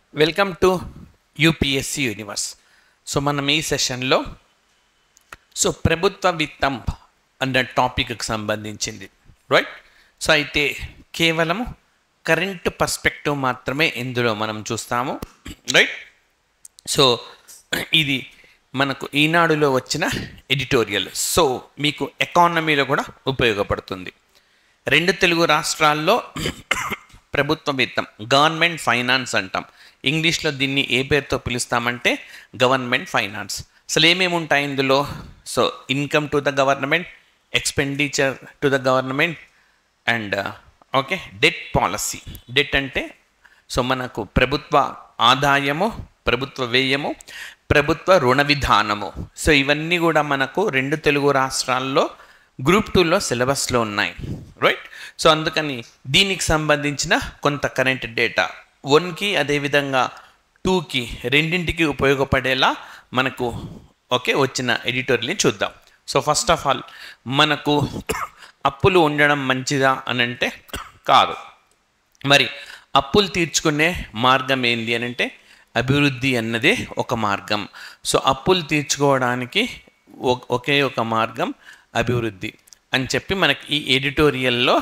welcome to UPSC universe so మనం ఈ సెషన్లో సో ప్రభుత్వ విత్తం అన్న టాపిక్కి సంబంధించింది రైట్ సో అయితే కేవలం కరెంట్ పర్స్పెక్టివ్ మాత్రమే ఇందులో మనం చూస్తాము రైట్ సో ఇది మనకు ఈనాడులో వచ్చిన ఎడిటోరియల్ సో మీకు ఎకానమీలో కూడా ఉపయోగపడుతుంది రెండు తెలుగు రాష్ట్రాల్లో ప్రభుత్వ విత్తం గవర్నమెంట్ ఫైనాన్స్ అంటాం ఇంగ్లీష్లో దీన్ని ఏ పేరుతో పిలుస్తామంటే గవర్నమెంట్ ఫైనాన్స్ అసలు ఏమేమి ఉంటాయి ఇందులో so income to the government expenditure to the government and okay debt policy debt అంటే సో మనకు ప్రభుత్వ ఆదాయము ప్రభుత్వ వ్యయము ప్రభుత్వ రుణ విధానము సో ఇవన్నీ కూడా మనకు రెండు తెలుగు రాష్ట్రాల్లో గ్రూప్ టూలో సిలబస్లో ఉన్నాయి రైట్ సో అందుకని దీనికి సంబంధించిన కొంత కరెంట్ డేటా వన్కి అదేవిధంగా టూకి రెండింటికి ఉపయోగపడేలా మనకు ఓకే వచ్చిన ఎడిటోరియల్ని చూద్దాం సో ఫస్ట్ ఆఫ్ ఆల్ మనకు అప్పులు ఉండడం మంచిదా అని అంటే కాదు మరి అప్పులు తీర్చుకునే మార్గం ఏంటి అని అంటే అభివృద్ధి అన్నదే ఒక మార్గం సో అప్పులు తీర్చుకోవడానికి ఒ- ఒకే ఒక మార్గం అభివృద్ధి అని చెప్పి మనకి ఈ ఎడిటోరియల్లో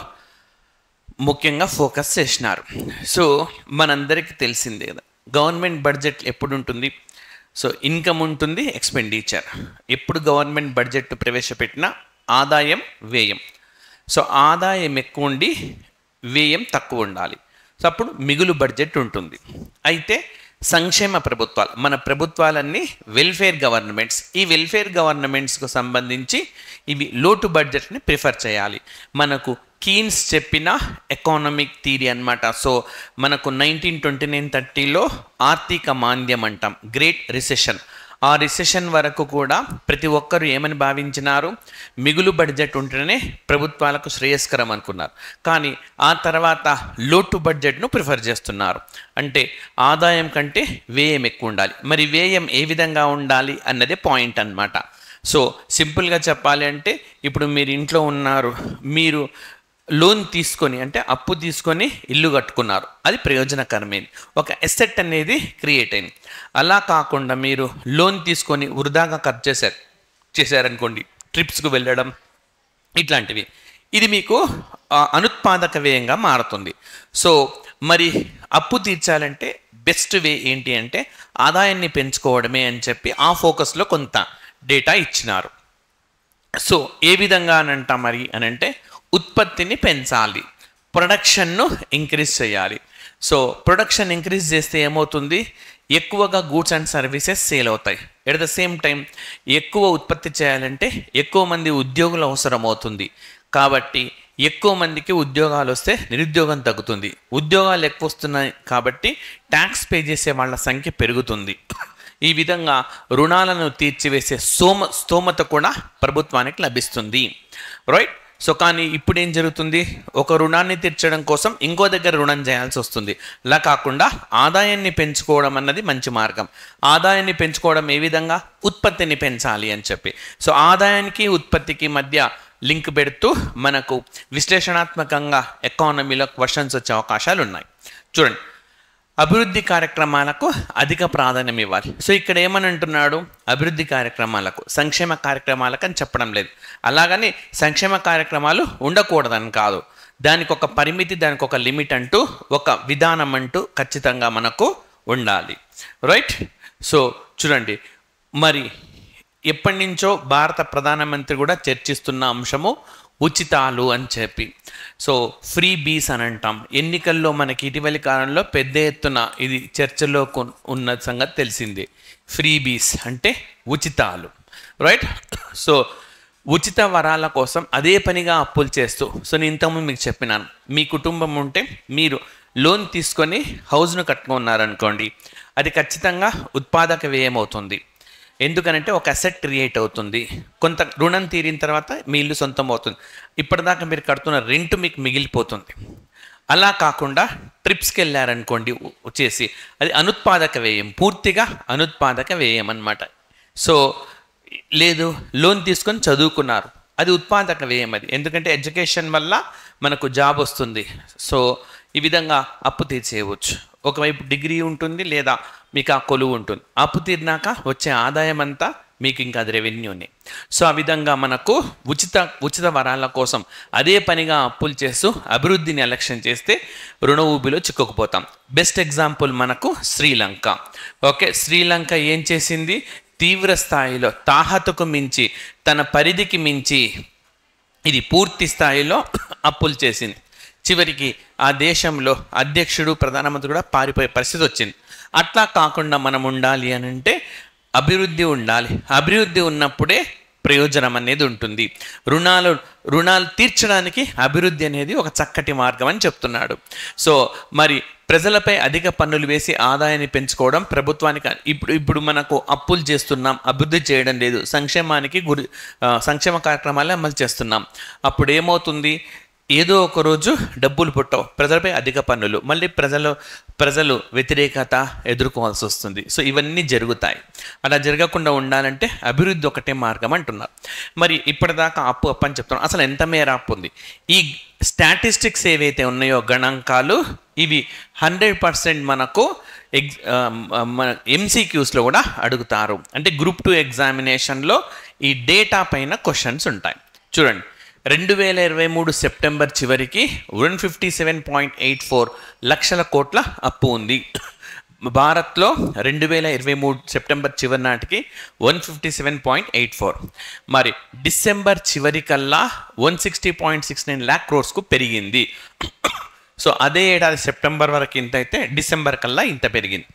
ముఖ్యంగా ఫోకస్ చేసినారు సో మనందరికీ తెలిసిందే కదా గవర్నమెంట్ బడ్జెట్ ఎప్పుడు ఉంటుంది సో ఇన్కమ్ ఉంటుంది ఎక్స్పెండిచర్ ఎప్పుడు గవర్నమెంట్ బడ్జెట్ ప్రవేశపెట్టినా ఆదాయం వ్యయం సో ఆదాయం ఎక్కువ ఉండి వ్యయం తక్కువ ఉండాలి సో అప్పుడు మిగులు బడ్జెట్ ఉంటుంది అయితే సంక్షేమ ప్రభుత్వాలు మన ప్రభుత్వాలన్నీ వెల్ఫేర్ గవర్నమెంట్స్ ఈ వెల్ఫేర్ గవర్నమెంట్స్కు సంబంధించి ఇవి లోటు బడ్జెట్ని ప్రిఫర్ చేయాలి మనకు కీన్స్ చెప్పిన ఎకానమిక్ థీరీ అన్నమాట సో మనకు నైన్టీన్ ట్వంటీ నైన్ థర్టీలో ఆర్థిక మాంద్యం అంటాం గ్రేట్ రిసెషన్ ఆ రిసెషన్ వరకు కూడా ప్రతి ఒక్కరు ఏమని భావించినారు మిగులు బడ్జెట్ ఉంటేనే ప్రభుత్వాలకు శ్రేయస్కరం అనుకున్నారు కానీ ఆ తర్వాత లోటు బడ్జెట్ను ప్రిఫర్ చేస్తున్నారు అంటే ఆదాయం కంటే వ్యయం ఎక్కువ ఉండాలి మరి వ్యయం ఏ విధంగా ఉండాలి అన్నదే పాయింట్ అన్నమాట సో సింపుల్గా చెప్పాలి అంటే ఇప్పుడు మీరు ఇంట్లో ఉన్నారు మీరు లోన్ తీసుకొని అంటే అప్పు తీసుకొని ఇల్లు కట్టుకున్నారు అది ప్రయోజనకరమైనది ఒక ఎసెట్ అనేది క్రియేట్ అయింది అలా కాకుండా మీరు లోన్ తీసుకొని వృధాగా ఖర్చు చేశారు చేశారనుకోండి ట్రిప్స్కు వెళ్ళడం ఇట్లాంటివి ఇది మీకు ఆ, అనుత్పాదక వ్యయంగా మారుతుంది సో మరి అప్పు తీర్చాలంటే బెస్ట్ వే ఏంటి అంటే ఆదాయాన్ని పెంచుకోవడమే అని చెప్పి ఆ ఫోకస్లో కొంత డేటా ఇచ్చినారు సో ఏ విధంగా అని అంటా మరి అని అంటే ఉత్పత్తిని పెంచాలి ప్రొడక్షన్ను ఇంక్రీజ్ చేయాలి సో ప్రొడక్షన్ ఇంక్రీజ్ చేస్తే ఏమవుతుంది ఎక్కువగా గూడ్స్ అండ్ సర్వీసెస్ సేల్ అవుతాయి ఎట్ ద సేమ్ టైం ఎక్కువ ఉత్పత్తి చేయాలంటే ఎక్కువ మంది ఉద్యోగులు అవసరం అవుతుంది కాబట్టి ఎక్కువ మందికి ఉద్యోగాలు వస్తే నిరుద్యోగం తగ్గుతుంది ఉద్యోగాలు ఎక్కువ వస్తున్నాయి కాబట్టి ట్యాక్స్ పే చేసే వాళ్ళ సంఖ్య పెరుగుతుంది ఈ విధంగా రుణాలను తీర్చివేసే సోమ స్తోమత కూడా ప్రభుత్వానికి లభిస్తుంది రైట్ సో కానీ ఇప్పుడు ఏం జరుగుతుంది ఒక రుణాన్ని తీర్చడం కోసం ఇంకో దగ్గర రుణం చేయాల్సి వస్తుంది అలా కాకుండా ఆదాయాన్ని పెంచుకోవడం అన్నది మంచి మార్గం ఆదాయాన్ని పెంచుకోవడం ఏ విధంగా ఉత్పత్తిని పెంచాలి అని చెప్పి సో ఆదాయానికి ఉత్పత్తికి మధ్య లింక్ పెడుతూ మనకు విశ్లేషణాత్మకంగా ఎకానమీలో క్వశ్చన్స్ వచ్చే అవకాశాలు ఉన్నాయి చూడండి అభివృద్ధి కార్యక్రమాలకు అధిక ప్రాధాన్యం ఇవ్వాలి సో ఇక్కడ ఏమని అంటున్నాడు అభివృద్ధి కార్యక్రమాలకు సంక్షేమ కార్యక్రమాలకు అని చెప్పడం లేదు అలాగని సంక్షేమ కార్యక్రమాలు ఉండకూడదని కాదు దానికి ఒక పరిమితి దానికి ఒక లిమిట్ అంటూ ఒక విధానం అంటూ ఖచ్చితంగా మనకు ఉండాలి రైట్ సో చూడండి మరి ఎప్పటి నుంచో భారత ప్రధానమంత్రి కూడా చర్చిస్తున్న అంశము ఉచితాలు అని చెప్పి సో ఫ్రీ బీస్ అని అంటాం ఎన్నికల్లో మనకి ఇటీవలి కాలంలో పెద్ద ఎత్తున ఇది చర్చలో కొన్- ఉన్న సంగతి తెలిసింది ఫ్రీ బీస్ అంటే ఉచితాలు రైట్ సో ఉచిత వరాల కోసం అదే పనిగా అప్పులు చేస్తూ సో నేను ఇంతకుముందు మీకు చెప్పినాను మీ కుటుంబం ఉంటే మీరు లోన్ తీసుకొని హౌస్ను కట్టుకున్నారనుకోండి అది ఖచ్చితంగా ఉత్పాదక వ్యయం అవుతుంది ఎందుకనంటే ఒక అసెట్ క్రియేట్ అవుతుంది కొంత రుణం తీరిన తర్వాత మీ ఇల్లు సొంతం అవుతుంది ఇప్పటిదాకా మీరు కడుతున్న రెంట్ మీకు మిగిలిపోతుంది అలా కాకుండా ట్రిప్స్కి వెళ్ళారనుకోండి ఉ- వచ్చేసి అది అనుత్పాదక వ్యయం పూర్తిగా అనుత్పాదక వ్యయం అన్నమాట సో లేదు లోన్ తీసుకొని చదువుకున్నారు అది ఉత్పాదక వ్యయం అది ఎందుకంటే ఎడ్యుకేషన్ వల్ల మనకు జాబ్ వస్తుంది సో ఈ విధంగా అప్పు తీర్చేయవచ్చు ఒకవైపు డిగ్రీ ఉంటుంది లేదా మీకు ఆ కొలువు ఉంటుంది అప్పు తీరినాక వచ్చే ఆదాయం అంతా మీకు ఇంకా అది రెవెన్యూనే సో ఆ విధంగా మనకు ఉచిత ఉచిత వరాల కోసం అదే పనిగా అప్పులు చేస్తూ అభివృద్ధిని అలక్ష్యం చేస్తే రుణ ఊబిలో చిక్కుకుపోతాం బెస్ట్ ఎగ్జాంపుల్ మనకు శ్రీలంక ఓకే శ్రీలంక ఏం చేసింది తీవ్ర స్థాయిలో తాహతకు మించి తన పరిధికి మించి ఇది పూర్తి స్థాయిలో అప్పులు చేసింది చివరికి ఆ దేశంలో అధ్యక్షుడు ప్రధానమంత్రి కూడా పారిపోయే పరిస్థితి వచ్చింది అట్లా కాకుండా మనం ఉండాలి అని అంటే అభివృద్ధి ఉండాలి అభివృద్ధి ఉన్నప్పుడే ప్రయోజనం అనేది ఉంటుంది రుణాలు రుణాలు తీర్చడానికి అభివృద్ధి అనేది ఒక చక్కటి మార్గం అని చెప్తున్నాడు సో మరి ప్రజలపై అధిక పన్నులు వేసి ఆదాయాన్ని పెంచుకోవడం ప్రభుత్వానికి ఇప్పుడు ఇప్పుడు మనకు అప్పులు చేస్తున్నాం అభివృద్ధి చేయడం లేదు సంక్షేమానికి గురి ఆ, సంక్షేమ కార్యక్రమాలే అమలు చేస్తున్నాం అప్పుడు ఏమవుతుంది ఏదో ఒక రోజు డబ్బులు పుట్టవు ప్రజలపై అధిక పన్నులు మళ్ళీ ప్రజలు ప్రజలు వ్యతిరేకత ఎదుర్కోవాల్సి వస్తుంది సో ఇవన్నీ జరుగుతాయి అలా జరగకుండా ఉండాలంటే అభివృద్ధి ఒకటే మార్గం అంటున్నారు మరి ఇప్పటిదాకా అప్పు అప్పు అని చెప్తున్నాం అసలు ఎంత మేర అప్పు ఉంది ఈ స్టాటిస్టిక్స్ ఏవైతే ఉన్నాయో గణాంకాలు ఇవి హండ్రెడ్ పర్సెంట్ మనకు ఎగ్ ఆ, మన ఎంసీక్యూస్లో కూడా అడుగుతారు అంటే గ్రూప్ టూ ఎగ్జామినేషన్లో ఈ డేటా పైన క్వశ్చన్స్ ఉంటాయి చూడండి రెండు వేల ఇరవై మూడు సెప్టెంబర్ చివరికి one fifty seven point eight four లక్షల కోట్ల అప్పు ఉంది భారత్లో రెండు వేల ఇరవై మూడు సెప్టెంబర్ చివరి నాటికి one fifty seven point eight four మరి డిసెంబర్ చివరికల్లా one sixty point six nine lakh క్రోర్స్కు పెరిగింది సో అదే ఏడాది సెప్టెంబర్ వరకు ఇంత అయితే డిసెంబర్ కల్లా ఇంత పెరిగింది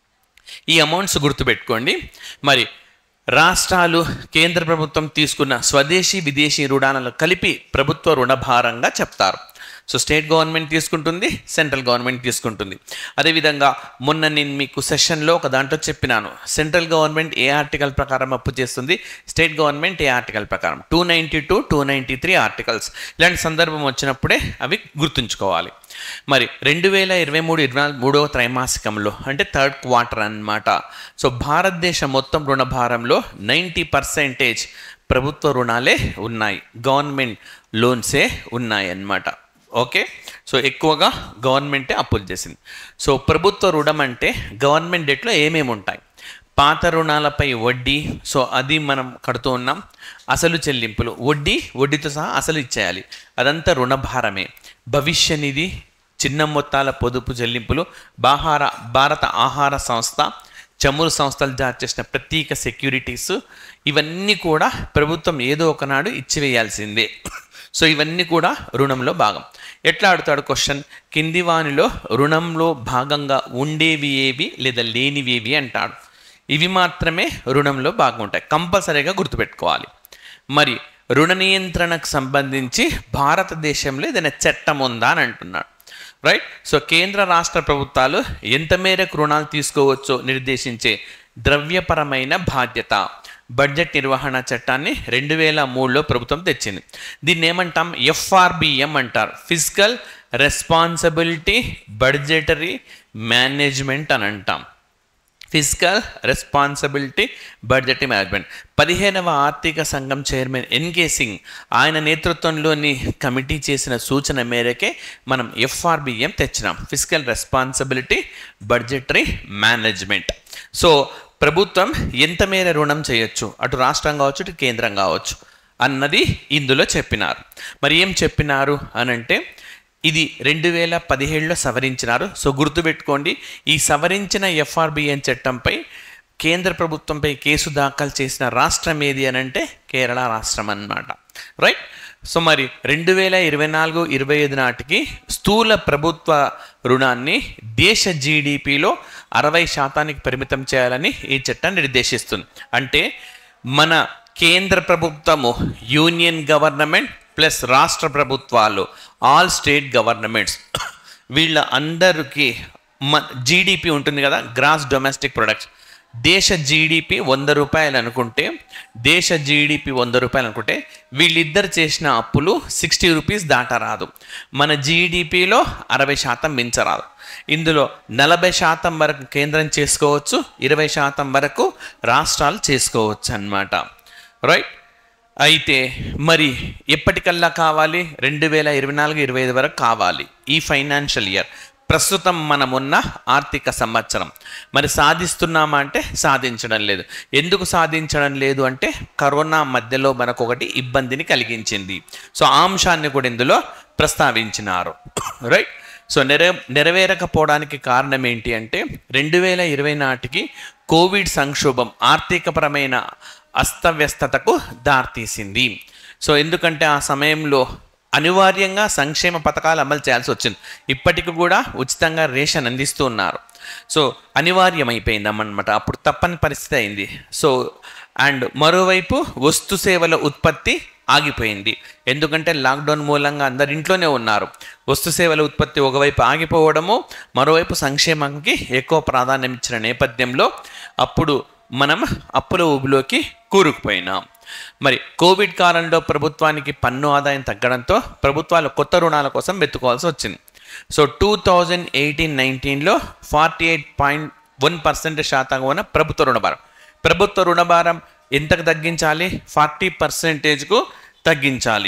ఈ అమౌంట్స్ గుర్తుపెట్టుకోండి మరి రాష్ట్రాలు కేంద్ర ప్రభుత్వం తీసుకున్న స్వదేశీ విదేశీ రుణాలను కలిపి ప్రభుత్వ రుణభారంగా చెప్తారు సో స్టేట్ గవర్నమెంట్ తీసుకుంటుంది సెంట్రల్ గవర్నమెంట్ తీసుకుంటుంది అదేవిధంగా మొన్న నేను మీకు సెషన్లో ఒక దాంట్లో చెప్పినాను సెంట్రల్ గవర్నమెంట్ ఏ ఆర్టికల్ ప్రకారం అప్పు చేస్తుంది స్టేట్ గవర్నమెంట్ ఏ ఆర్టికల్ ప్రకారం two ninety two two ninety three articles ఇలాంటి సందర్భం వచ్చినప్పుడే అవి గుర్తుంచుకోవాలి మరి రెండు వేల ఇరవై మూడు ఇరవై నాలుగు మూడవ త్రైమాసికంలో అంటే థర్డ్ క్వార్టర్ అన్నమాట సో భారతదేశం మొత్తం రుణ భారంలో నైంటీ పర్సెంటేజ్ ప్రభుత్వ రుణాలే ఉన్నాయి గవర్నమెంట్ లోన్సే ఉన్నాయి అన్నమాట ఓకే సో ఎక్కువగా గవర్నమెంటే అప్పులు చేసింది సో ప్రభుత్వ రుణం అంటే గవర్నమెంట్ డెట్లో ఏమేమి ఉంటాయి పాత రుణాలపై వడ్డీ సో అది మనం కడుతూ ఉన్నాం అసలు చెల్లింపులు వడ్డీ వడ్డీతో సహా అసలు ఇచ్చేయాలి అదంతా రుణభారమే భవిష్య నిధి చిన్న మొత్తాల పొదుపు చెల్లింపులు బాహార భారత ఆహార సంస్థ చమురు సంస్థలు జారీ చేసిన ప్రత్యేక సెక్యూరిటీస్ ఇవన్నీ కూడా ప్రభుత్వం ఏదో ఒకనాడు ఇచ్చివేయాల్సిందే సో ఇవన్నీ కూడా రుణంలో భాగం ఎట్లా అడుగుతాడు క్వశ్చన్ కింది వానిలో రుణంలో భాగంగా ఉండేవి ఏవి లేదా లేనివి ఏవి అంటాడు ఇవి మాత్రమే రుణంలో భాగం ఉంటాయి కంపల్సరీగా గుర్తుపెట్టుకోవాలి మరి రుణ నియంత్రణకు సంబంధించి భారతదేశంలో ఏదైనా చట్టం ఉందా అని అంటున్నాడు రైట్ సో కేంద్ర రాష్ట్ర ప్రభుత్వాలు ఎంత మేరకు రుణాలు తీసుకోవచ్చో నిర్దేశించే ద్రవ్యపరమైన బాధ్యత బడ్జెట్ నిర్వహణ చట్టాన్ని రెండు వేల మూడులో ప్రభుత్వం తెచ్చింది దీన్ని ఏమంటాం ఎఫ్ఆర్బిఎం అంటారు ఫిజికల్ రెస్పాన్సిబిలిటీ బడ్జెటరీ మేనేజ్మెంట్ అని అంటాం ఫిజికల్ రెస్పాన్సిబిలిటీ బడ్జెట్ మేనేజ్మెంట్ పదిహేనవ ఆర్థిక సంఘం చైర్మన్ ఎన్కే సింగ్ ఆయన నేతృత్వంలోని కమిటీ చేసిన సూచన మేరకే మనం ఎఫ్ఆర్బిఎం తెచ్చినాం fiscal responsibility budgetary management so ప్రభుత్వం ఎంత మేర రుణం చేయొచ్చు అటు రాష్ట్రం కావచ్చు ఇటు కేంద్రం కావచ్చు అన్నది ఇందులో చెప్పినారు మరి ఏం చెప్పినారు అనంటే ఇది రెండు వేల పదిహేడులో సవరించినారు సో గుర్తుపెట్టుకోండి ఈ సవరించిన ఎఫ్ఆర్బిఎన్ చట్టంపై కేంద్ర ప్రభుత్వంపై కేసు దాఖలు చేసిన రాష్ట్రం ఏది అని అంటే కేరళ రాష్ట్రం అన్నమాట రైట్ సో మరి రెండు వేల ఇరవై నాలుగు ఇరవై ఐదు నాటికి స్థూల ప్రభుత్వ రుణాన్ని దేశ జీడిపిలో అరవై శాతానికి పరిమితం చేయాలని ఈ చట్టం నిర్దేశిస్తుంది అంటే మన కేంద్ర ప్రభుత్వము యూనియన్ గవర్నమెంట్ ప్లస్ రాష్ట్ర ప్రభుత్వాలు ఆల్ స్టేట్ గవర్నమెంట్స్ వీళ్ళ అందరికీ మ జీడిపి ఉంటుంది కదా గ్రాస్ డొమెస్టిక్ ప్రొడక్ట్స్ దేశ జీడిపి వంద రూపాయలు అనుకుంటే దేశ జీడిపి వంద రూపాయలు అనుకుంటే వీళ్ళిద్దరు చేసిన అప్పులు సిక్స్టీ రూపీస్ దాటరాదు మన జీడిపిలో అరవై శాతం మించరాదు ఇందులో నలభై శాతం వరకు కేంద్రం చేసుకోవచ్చు ఇరవై శాతం వరకు రాష్ట్రాలు చేసుకోవచ్చు అన్నమాట రైట్ అయితే మరి ఎప్పటికల్లా కావాలి రెండు వేల ఇరవై నాలుగు ఇరవై ఐదు వరకు కావాలి ఈ ఫైనాన్షియల్ ఇయర్ ప్రస్తుతం మనమున్న ఆర్థిక సంవత్సరం మరి సాధిస్తున్నామా అంటే సాధించడం లేదు ఎందుకు సాధించడం లేదు అంటే కరోనా మధ్యలో మనకు ఒకటి ఇబ్బందిని కలిగించింది సో ఆ అంశాన్ని కూడా ఇందులో ప్రస్తావించినారు రైట్ సో నెర నెరవేరకపోవడానికి కారణం ఏంటి అంటే రెండు వేల ఇరవై నాటికి కోవిడ్ సంక్షోభం ఆర్థికపరమైన అస్తవ్యస్తతకు దారితీసింది సో ఎందుకంటే ఆ సమయంలో అనివార్యంగా సంక్షేమ పథకాలు అమలు చేయాల్సి వచ్చింది ఇప్పటికి కూడా ఉచితంగా రేషన్ అందిస్తూ ఉన్నారు సో అనివార్యమైపోయింది అన్నమాట అప్పుడు తప్పని పరిస్థితి అయింది సో అండ్ మరోవైపు వస్తు సేవల ఉత్పత్తి ఆగిపోయింది ఎందుకంటే లాక్డౌన్ మూలంగా అందరు ఇంట్లోనే ఉన్నారు వస్తు సేవల ఉత్పత్తి ఒకవైపు ఆగిపోవడము మరోవైపు సంక్షేమానికి ఎక్కువ ప్రాధాన్యం ఇచ్చిన నేపథ్యంలో అప్పుడు మనం అప్పుల ఊబిలోకి కూరుకుపోయినాం మరి కోవిడ్ కాలంలో ప్రభుత్వానికి పన్ను ఆదాయం తగ్గడంతో ప్రభుత్వాలు కొత్త రుణాల కోసం వెతుకోవాల్సి వచ్చింది సో టూ థౌజండ్ ఎయిటీన్ నైన్టీన్లో forty eight point one percent శాతంగా ఉన్న ప్రభుత్వ రుణభారం ప్రభుత్వ రుణభారం ఎంతకు తగ్గించాలి ఫార్టీ పర్సెంటేజ్కు తగ్గించాలి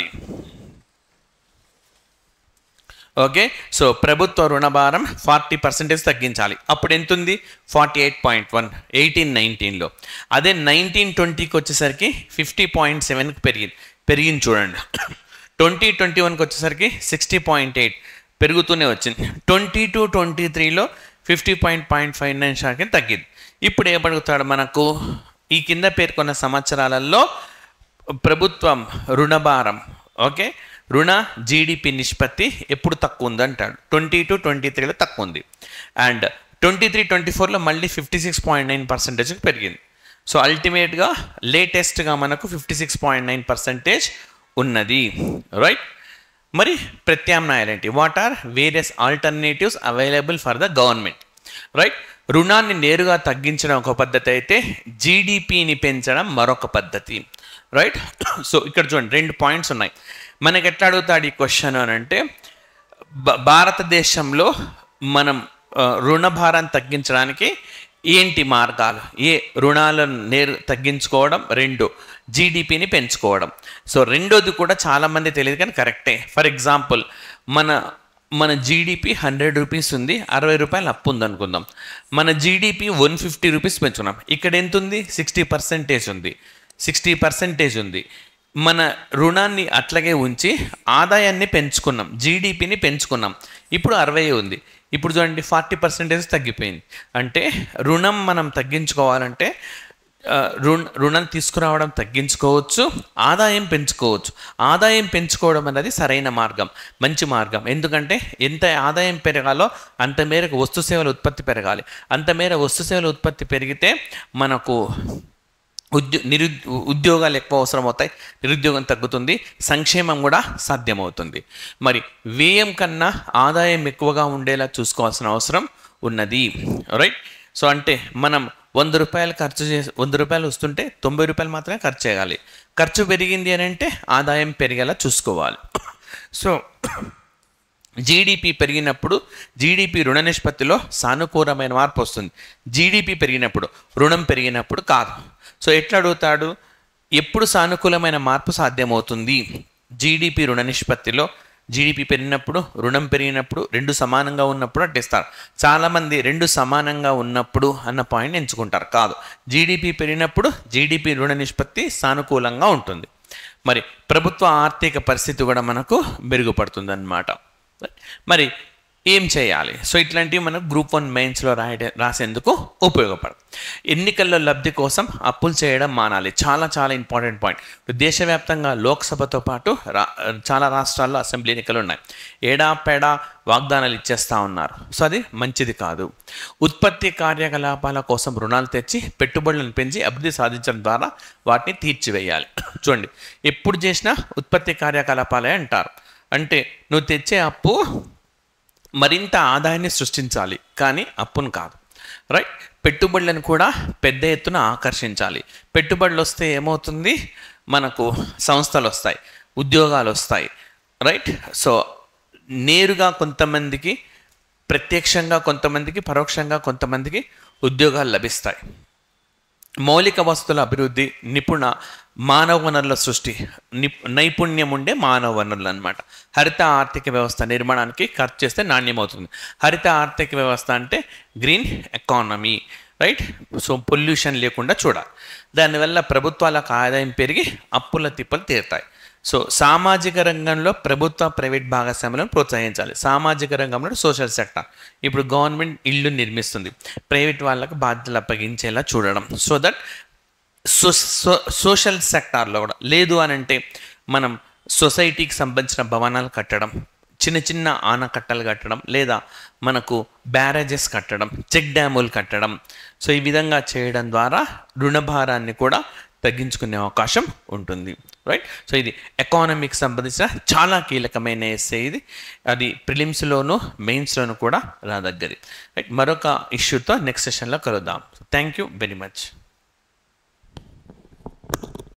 ఓకే సో ప్రభుత్వ రుణభారం ఫార్టీ పర్సెంటేజ్ తగ్గించాలి అప్పుడు ఎంత ఉంది forty eight point one eighteen నైన్టీన్లో అదే నైన్టీన్ ట్వంటీకి వచ్చేసరికి ఫిఫ్టీ పాయింట్ సెవెన్కి పెరిగింది పెరిగింది చూడండి ట్వంటీ ట్వంటీ వన్కి వచ్చేసరికి సిక్స్టీ పాయింట్ ఎయిట్ పెరుగుతూనే వచ్చింది ట్వంటీ టూ ట్వంటీ త్రీలో fifty point point five nine శాతం తగ్గింది ఇప్పుడు ఏమడుగుతాడు మనకు ఈ కింద పేర్కొన్న సంవత్సరాలలో ప్రభుత్వం రుణభారం ఓకే రుణ జీడిపి నిష్పత్తి ఎప్పుడు తక్కువ ఉంది అంటాడు ట్వంటీ టు ట్వంటీ త్రీలో తక్కువ ఉంది అండ్ ట్వంటీ త్రీ ట్వంటీ ఫోర్లో మళ్ళీ ఫిఫ్టీ సిక్స్ పాయింట్ నైన్ పర్సెంటేజ్కి పెరిగింది సో అల్టిమేట్గా లేటెస్ట్గా మనకు fifty six point nine percentage ఉన్నది రైట్ మరి ప్రత్యామ్నాయాలు ఏంటి what are various alternatives available for the government right రుణాన్ని నేరుగా తగ్గించడం ఒక పద్ధతి అయితే జీడిపిని పెంచడం మరొక పద్ధతి రైట్ సో ఇక్కడ చూడండి రెండు పాయింట్స్ ఉన్నాయి మనకి ఎట్లా అడుగుతాడు ఈ క్వశ్చన్ అని అంటే భ- భారతదేశంలో మనం ఆ, రుణభారాన్ని తగ్గించడానికి ఏంటి మార్గాలు ఏ రుణాలను నేరు తగ్గించుకోవడం రెండు జీడిపిని పెంచుకోవడం సో రెండోది కూడా చాలామంది తెలియదు కానీ కరెక్టే ఫర్ ఎగ్జాంపుల్ మన మన జీడిపి హండ్రెడ్ రూపీస్ ఉంది అరవై రూపాయలు అప్పు ఉంది అనుకుందాం మన జీడిపి వన్ ఫిఫ్టీ రూపీస్ పెంచుకున్నాం ఇక్కడ ఎంత ఉంది సిక్స్టీ పర్సెంటేజ్ ఉంది సిక్స్టీ పర్సెంటేజ్ ఉంది మన రుణాన్ని అట్లాగే ఉంచి ఆదాయాన్ని పెంచుకున్నాం జీడిపిని పెంచుకున్నాం ఇప్పుడు అరవై ఉంది ఇప్పుడు చూడండి ఫార్టీ పర్సెంటేజ్ తగ్గిపోయింది అంటే రుణం మనం తగ్గించుకోవాలంటే ఆ, రుణ రుణం తీసుకురావడం తగ్గించుకోవచ్చు ఆదాయం పెంచుకోవచ్చు ఆదాయం పెంచుకోవడం అనేది సరైన మార్గం మంచి మార్గం ఎందుకంటే ఎంత ఆదాయం పెరగాలో అంత మేరకు వస్తు సేవల ఉత్పత్తి పెరగాలి అంత మేర వస్తు సేవల ఉత్పత్తి పెరిగితే మనకు ఉద్యో నిరు ఉద్యోగాలు ఎక్కువ అవసరం అవుతాయి నిరుద్యోగం తగ్గుతుంది సంక్షేమం కూడా సాధ్యమవుతుంది మరి వ్యయం కన్నా ఆదాయం ఎక్కువగా ఉండేలా చూసుకోవాల్సిన అవసరం ఉన్నది రైట్ సో అంటే మనం వంద రూపాయలు ఖర్చు చేసి వంద రూపాయలు వస్తుంటే తొంభై రూపాయలు మాత్రమే ఖర్చు చేయాలి ఖర్చు పెరిగింది అని అంటే ఆదాయం పెరిగేలా చూసుకోవాలి సో జీడిపి పెరిగినప్పుడు జీడిపి రుణ నిష్పత్తిలో సానుకూలమైన మార్పు వస్తుంది జీడిపి పెరిగినప్పుడు రుణం పెరిగినప్పుడు కాదు సో ఎట్లా అడుగుతాడు ఎప్పుడు సానుకూలమైన మార్పు సాధ్యమవుతుంది జీడిపి రుణ నిష్పత్తిలో జీడిపి పెరిగినప్పుడు రుణం పెరిగినప్పుడు రెండు సమానంగా ఉన్నప్పుడు అట్లా ఇస్తారు చాలామంది రెండు సమానంగా ఉన్నప్పుడు అన్న పాయింట్ ఎంచుకుంటారు కాదు జీడిపి పెరిగినప్పుడు జీడిపి రుణ నిష్పత్తి సానుకూలంగా ఉంటుంది మరి ప్రభుత్వ ఆర్థిక పరిస్థితి కూడా మనకు మెరుగుపడుతుంది మరి ఏం చేయాలి సో ఇట్లాంటివి మనం గ్రూప్ వన్ మెయిన్స్లో రాయడం రాసేందుకు ఉపయోగపడదు ఎన్నికల్లో లబ్ధి కోసం అప్పులు చేయడం మానాలి చాలా చాలా ఇంపార్టెంట్ పాయింట్ దేశవ్యాప్తంగా లోక్సభతో పాటు రా చాలా రాష్ట్రాల్లో అసెంబ్లీ ఎన్నికలు ఉన్నాయి ఏడా పేడా వాగ్దానాలు ఇచ్చేస్తూ ఉన్నారు సో అది మంచిది కాదు ఉత్పత్తి కార్యకలాపాల కోసం రుణాలు తెచ్చి పెట్టుబడులను పెంచి అభివృద్ధి సాధించడం ద్వారా వాటిని తీర్చివేయాలి చూడండి ఎప్పుడు చేసినా ఉత్పత్తి కార్యకలాపాలే అంటారు అంటే నువ్వు తెచ్చే అప్పు మరింత ఆదాయాన్ని సృష్టించాలి కానీ అప్పును కాదు రైట్ పెట్టుబడులను కూడా పెద్ద ఎత్తున ఆకర్షించాలి పెట్టుబడులు వస్తే ఏమవుతుంది మనకు సంస్థలు వస్తాయి ఉద్యోగాలు వస్తాయి రైట్ సో నేరుగా కొంతమందికి ప్రత్యక్షంగా కొంతమందికి పరోక్షంగా కొంతమందికి ఉద్యోగాలు లభిస్తాయి మౌలిక వస్తువుల అభివృద్ధి నిపుణ మానవ వనరుల సృష్టి నిప్ నైపుణ్యం ఉండే మానవ వనరులు అనమాట హరిత ఆర్థిక వ్యవస్థ నిర్మాణానికి ఖర్చు చేస్తే నాణ్యం అవుతుంది హరిత ఆర్థిక వ్యవస్థ అంటే green economy right so pollution లేకుండా చూడాలి దానివల్ల ప్రభుత్వాలకు ఆదాయం పెరిగి అప్పుల తిప్పలు తీరుతాయి సో సామాజిక రంగంలో ప్రభుత్వ ప్రైవేట్ భాగస్వామ్యాలను ప్రోత్సహించాలి సామాజిక రంగంలో సోషల్ సెక్టర్ ఇప్పుడు గవర్నమెంట్ ఇల్లు నిర్మిస్తుంది ప్రైవేట్ వాళ్ళకు బాధ్యతలు అప్పగించేలా చూడడం so that so so- social సెక్టార్లో కూడా లేదు అని అంటే మనం సొసైటీకి సంబంధించిన భవనాలు కట్టడం చిన్న చిన్న ఆనకట్టలు కట్టడం లేదా మనకు బ్యారేజెస్ కట్టడం చెక్ డ్యాములు కట్టడం సో ఈ విధంగా చేయడం ద్వారా రుణభారాన్ని కూడా తగ్గించుకునే అవకాశం ఉంటుంది రైట్ సో ఇది ఎకానమీకి సంబంధించిన చాలా కీలకమైన ఎస్సే ఇది అది ప్రిలిమ్స్లోను మెయిన్స్లోను కూడా రాదగ్గది రైట్ మరొక ఇష్యూతో నెక్స్ట్ సెషన్లో కలుద్దాం థ్యాంక్ యూ వెరీ మచ్